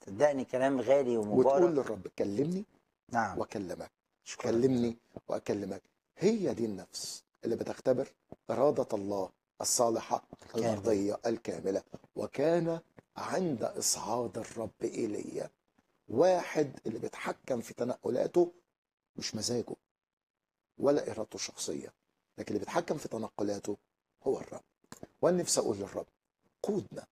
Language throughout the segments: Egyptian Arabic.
صدقني كلام غالي وتقول ومبارك للرب كلمني نعم واكلمك شكرا كلمني واكلمك هي دي النفس اللي بتختبر اراده الله الصالحه الكاملة. المرضيه الكامله وكان عند اصعاد الرب ايليا واحد اللي بيتحكم في تنقلاته مش مزاجه ولا ارادته الشخصيه لكن اللي بيتحكم في تنقلاته هو الرب وانا نفسي اقول للرب قودنا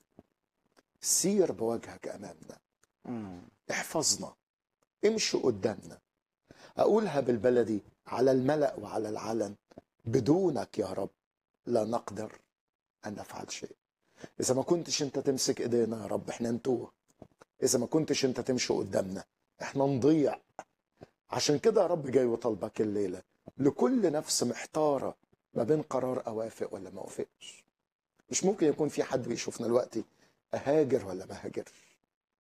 سير بوجهك امامنا مم. احفظنا امشي قدامنا اقولها بالبلدي على الملأ وعلى العلن بدونك يا رب لا نقدر ان نفعل شيء اذا ما كنتش انت تمسك ايدينا يا رب احنا نتوه اذا ما كنتش انت تمشي قدامنا احنا نضيع عشان كده يا رب جاي وطالبك الليله لكل نفس محتاره ما بين قرار اوافق ولا ما اوافقش مش ممكن يكون في حد بيشوفنا دلوقتي اهاجر ولا ما هاجرش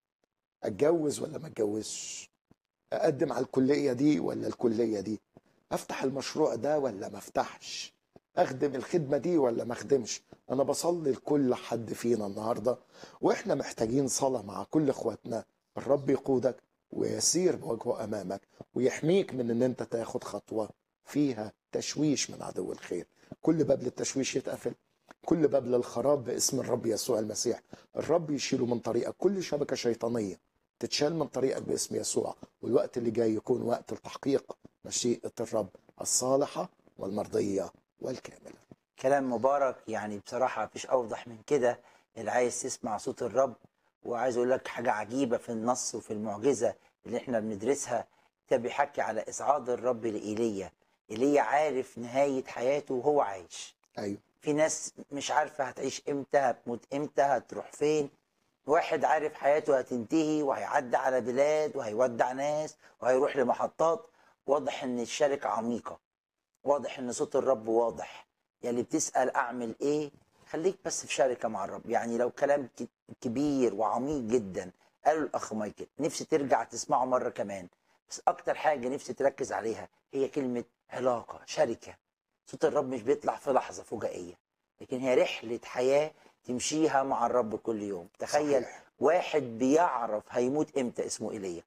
اتجوز ولا ما اتجوزش اقدم على الكليه دي ولا الكليه دي افتح المشروع ده ولا ما افتحش اخدم الخدمه دي ولا ما اخدمش انا بصلي لكل حد فينا النهارده واحنا محتاجين صلاه مع كل اخواتنا الرب يقودك ويسير بوجهه امامك ويحميك من ان انت تاخد خطوه فيها تشويش من عدو الخير كل باب للتشويش يتقفل كل باب للخراب باسم الرب يسوع المسيح الرب يشيله من طريقك كل شبكه شيطانيه تتشال من طريقك باسم يسوع والوقت اللي جاي يكون وقت لتحقيق مشيئه الرب الصالحه والمرضيه والكامله كلام مبارك يعني بصراحة مفيش أوضح من كده اللي عايز تسمع صوت الرب وعايز أقول لك حاجة عجيبة في النص وفي المعجزة اللي احنا بندرسها ده بيحكي على إصعاد الرب لإيليا إيليا عارف نهاية حياته وهو عايش ايوه في ناس مش عارفة هتعيش إمتى هتموت إمتى هتروح فين واحد عارف حياته هتنتهي وهيعدي على بلاد وهيودع ناس وهيروح لمحطات واضح ان الشركة عميقة واضح ان صوت الرب واضح يلي بتسأل اعمل ايه خليك بس في شركة مع الرب يعني لو كلام ك- كبير وعميق جدا قاله الاخ مايكل نفسي ترجع تسمعه مرة كمان بس اكتر حاجة نفسي تركز عليها هي كلمة علاقة شركة صوت الرب مش بيطلع في لحظة فجائية لكن هي رحلة حياة تمشيها مع الرب كل يوم تخيل صحيح. واحد بيعرف هيموت امتى اسمه ايليا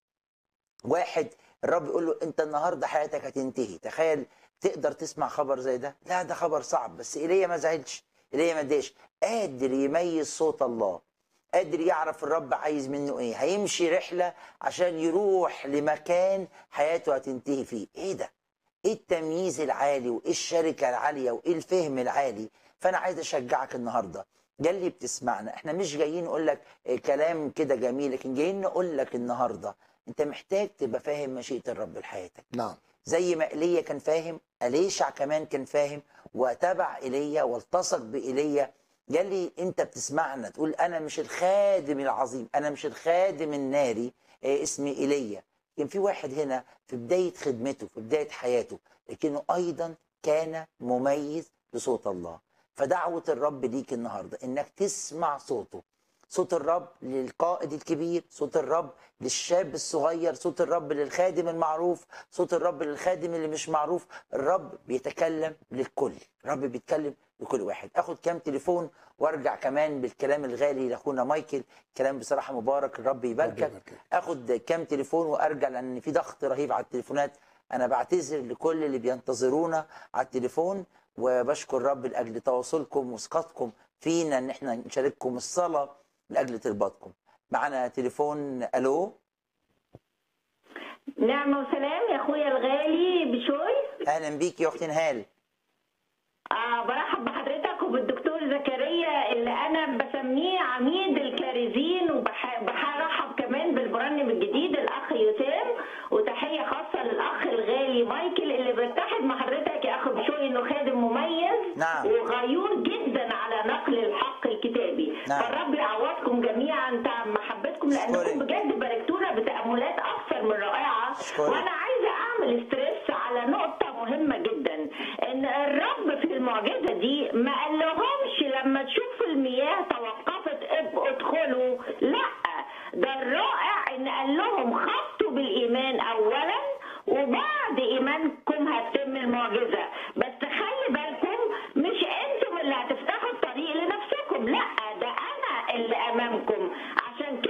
واحد الرب يقول له انت النهارده حياتك هتنتهي تخيل تقدر تسمع خبر زي ده لا ده خبر صعب بس ايليا ما زعلش ايليا ما اتضايقش قادر يميز صوت الله قادر يعرف الرب عايز منه ايه هيمشي رحله عشان يروح لمكان حياته هتنتهي فيه ايه ده ايه التمييز العالي وايه الشركه العاليه وايه الفهم العالي فانا عايز اشجعك النهارده جالي بتسمعنا احنا مش جايين نقول لك إيه كلام كده جميل لكن جايين نقول لك النهارده انت محتاج تبقى فاهم مشيئه الرب لحياتك نعم زي ما ايليا كان فاهم اليشع كمان كان فاهم وتبع ايليا والتصق بايليا قال لي انت بتسمعنا تقول انا مش الخادم العظيم انا مش الخادم الناري إيه اسمي ايليا كان في واحد هنا في بدايه خدمته في بدايه حياته لكنه ايضا كان مميز لصوت الله فدعوه الرب ليك النهارده انك تسمع صوته صوت الرب للقائد الكبير صوت الرب للشاب الصغير صوت الرب للخادم المعروف صوت الرب للخادم اللي مش معروف الرب بيتكلم للكل الرب بيتكلم لكل واحد اخد كام تليفون وارجع كمان بالكلام الغالي لاخونا مايكل كلام بصراحه مبارك الرب رب يباركك يباركك. اخد كام تليفون وارجع لان في ضغط رهيب على التليفونات انا بعتذر لكل اللي بينتظرونا على التليفون وبشكر الرب لاجل تواصلكم وثقتكم فينا ان احنا نشارككم الصلاه لاجل تربطكم معنا تليفون الو نعمة وسلام يا اخويا الغالي بشوي اهلا بيك يا اختي نهال آه برحب بحضرتك وبالدكتور زكريا اللي انا بسميه عميد الكارزين وبرحب كمان بالمرنم الجديد الاخ يسام وتحيه خاصه للاخ الغالي مايكل اللي بيتحد مع حضرتك يا اخ بشوي انه خادم مميز نعم. وغيور جدا على نقل الحق الكتابي نعم. فالرب يعوضكم جميعا تعب محبتكم لانكم أشكرك. بجد باركتونا بتاملات اكثر من رائعه أشكرك. وانا عايزه اعمل ستريس على نقطه مهمه جدا ان الرب في المعجزه دي ما قالهمش لما تشوفوا المياه توقفت ابقوا ادخلوا لا